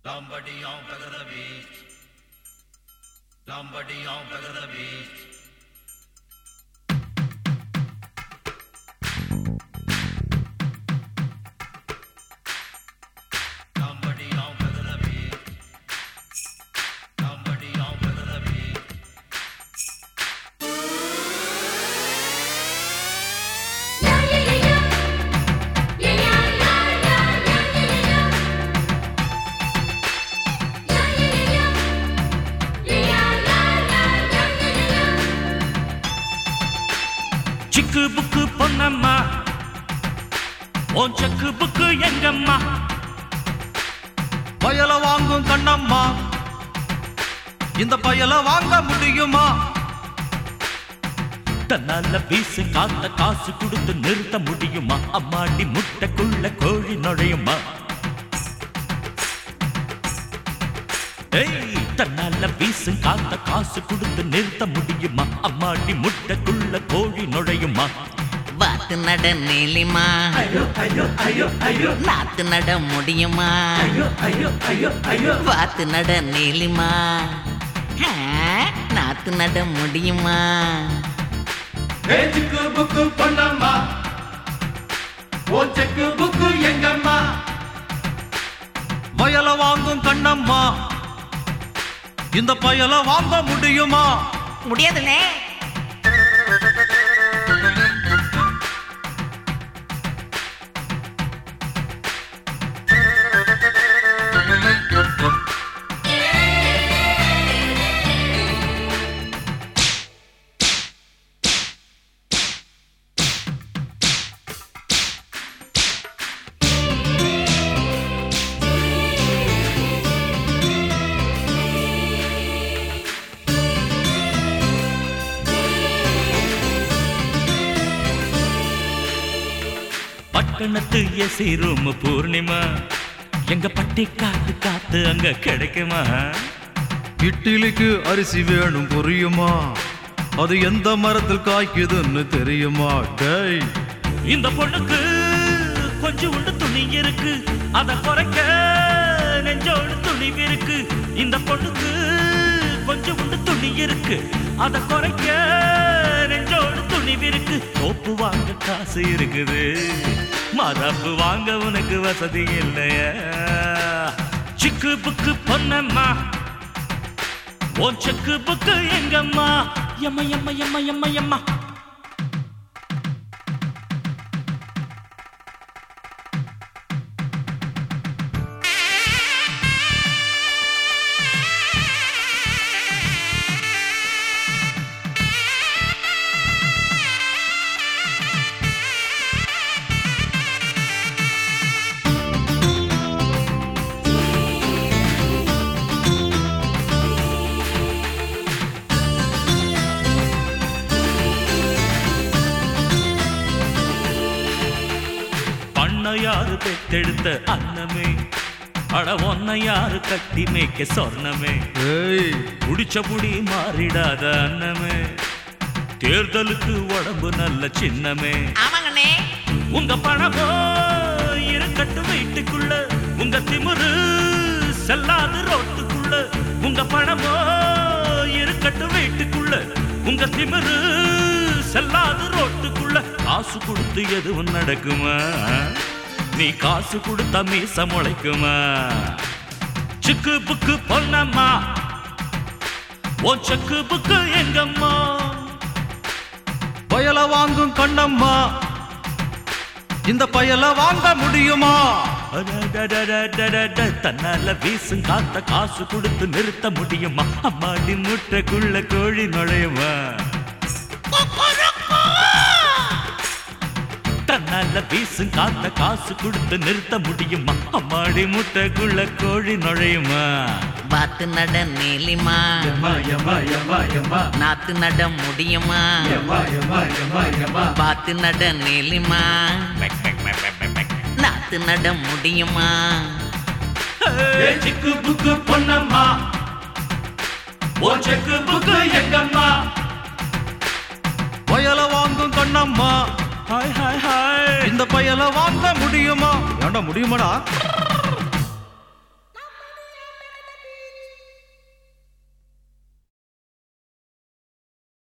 Somebody on back of the beach. Somebody on back of the beach. Somebody on back of the beach. Somebody on back of the beach. சிக்கு புக்கு பொன்னம்மா உன் செக்கு புக்கு எங்கம்மா பயல வாங்கும் கண்ணம்மா இந்த பயல வாங்க முடியுமா தன்னால வீசு காத்த காசு கொடுத்து நிறுத்த முடியுமா அம்மாடி முட்டைக்குள்ள கோழி நுழையுமா ஏய் தன்னால வீசு காத்த காசு கொடுத்து நிறுத்த முடியுமா அம்மாடி முட்டைக்குள்ள கோழி நுழையுமா வாத்து நட நீலிமா நாத்து நட முடியுமா வாத்து நட நீலிமா ஆ, நாத்து நட முடியுமா ஏஜுக்கு புக்கு பொண்ணம்மா ஓ செக்கு புக்கு எங்கம்மா பயல வாங்கும் கண்ணம்மா இந்த பயல வாங்க முடியுமா முடியாதுண்ணே பட்டணத்து எசி ரூம் பூர்ணிமா எங்க பட்டி காத்து காத்து அங்க கிடைக்குமா இட்லிக்கு அரிசி வேணும் புரியுமா அது எந்த மரத்தில் காய்க்குதுன்னு தெரியுமா டேய் இந்த பொண்ணுக்கு கொஞ்சம் உண்டு துணி இருக்கு அத குறைக்க நெஞ்சோடு துணிவு இருக்கு இந்த பொண்ணுக்கு கொஞ்சம் உண்டு துணி இருக்கு அத குறைக்க நெஞ்சோடு துணிவு இருக்கு தோப்பு வாங்க காசு இருக்குது மரப்பு வாங்க உனக்கு வசதி இல்லையா சிக்கு புக்கு பொன்னம்மா உன் செக்கு புக்கு எங்கம்மா எம்மா எம்மா எம்மா எம்மா எம்மா பண்ண யாரு பெத்தெடுத்த அன்னமே அட ஒன்ன யாரு கட்டி மேய்க்க சொர்ணமே ஏய் குடிச்ச புடி மாறிடாத அன்னமே தேர்தலுக்கு உடம்பு நல்ல சின்னமே ஆமாங்கண்ணே உங்க பணமோ இருக்கட்டும் வீட்டுக்குள்ள உங்க திமிரு செல்லாது ரோட்டுக்குள்ள உங்க பணமோ இருக்கட்டும் வீட்டுக்குள்ள உங்க திமிரு செல்லாது ரோட்டுக்குள்ள காசு கொடுத்து எதுவும் நடக்குமா நீ காசு கொடுத்தா மீச முளைக்குமா சிக்கு புக்கு பொன்னம்மா ஓ செக்கு புக்கு எங்கம்மா பயல வாங்கும் கண்ணம்மா இந்த பயல வாங்க முடியுமா அடடடடடடட, தன்னால வீசும் காத்த காசு கொடுத்து நிறுத்த முடியுமா அம்மாடி முட்டைக்குள்ள கோழி நுழையுமா தன்னால வீசும் காத்த காசு கொடுத்து நிறுத்த முடியுமா அம்மாடி முட்டைக்குள்ள கோழி நுழையுமா வாத்து நட நீலிமா நாத்து நட முடியுமா வாத்து நட நீலிமா நாத்து நட முடியுமா ஏய், சிக்கு புக்கு பொன்னம்மா ஓ செக்கு புக்கு எங்கம்மா பயல வாங்கும் கண்ணம்மா ஹாய் ஹாய் ஹாய் இந்த பயல வாங்க முடியுமா ஏண்டா முடியுமாடா